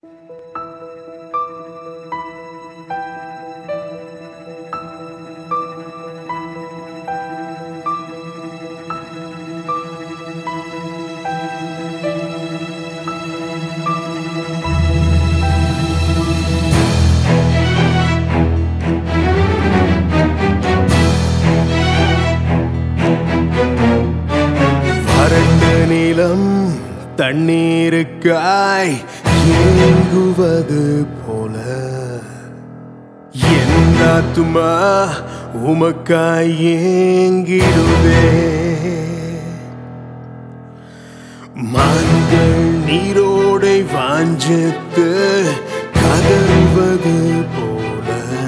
வறண்ட நிலம் தண்ணீருக்காய் ஏங்குவது போல என் ஆத்துமா உமக்காய் ஏங்கிடுதே மான்கள் நீரோடை வாஞ்சித்து கதறுவது போல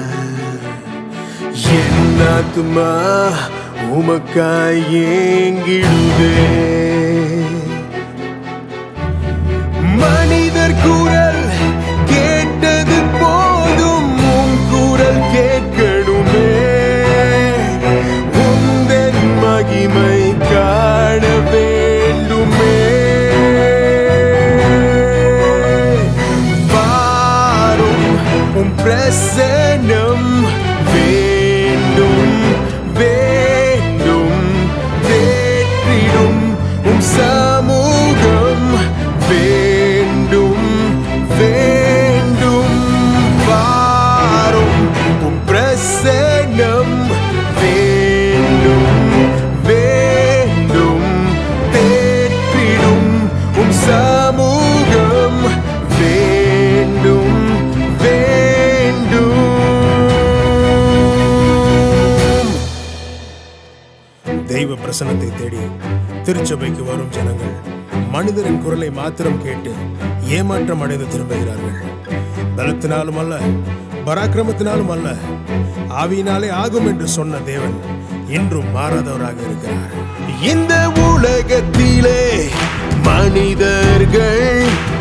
என் ஆத்துமா உமக்காய் ஏங்கிடுதே மனிதர் குரல் கேட்டது போதும் உன் குரல் கேட்கணுமே உந்தன் மகிமை காண வேண்டுமே பாரும் உன் பிரசனம் வேண்டும் வேண்டும் தேற்றிடும் உன் சமூகம் வேண்டும் வேண்டும் வாரும் உன் பிரசனம் வேண்டும் வேண்டும் தேற்றிடும் உன் சமூகம் வேண்டும் வேண்டும் தெய்வ பிரசனத்தை தேடி திருச்சபைக்கு வரும் ஜனங்கள் மனிதரின் குரலை மாத்திரம் கேட்டு ஏமாற்றம் அடைந்து திரும்புகிறார்கள் பலத்தினாலும் அல்ல பராக்கிரமத்தினாலும் அல்ல ஆவியினாலே ஆகும் என்று சொன்ன தேவன் இன்றும் மாறாதவராக இருக்கிறார் இந்த உலகத்திலே மனிதர்கள்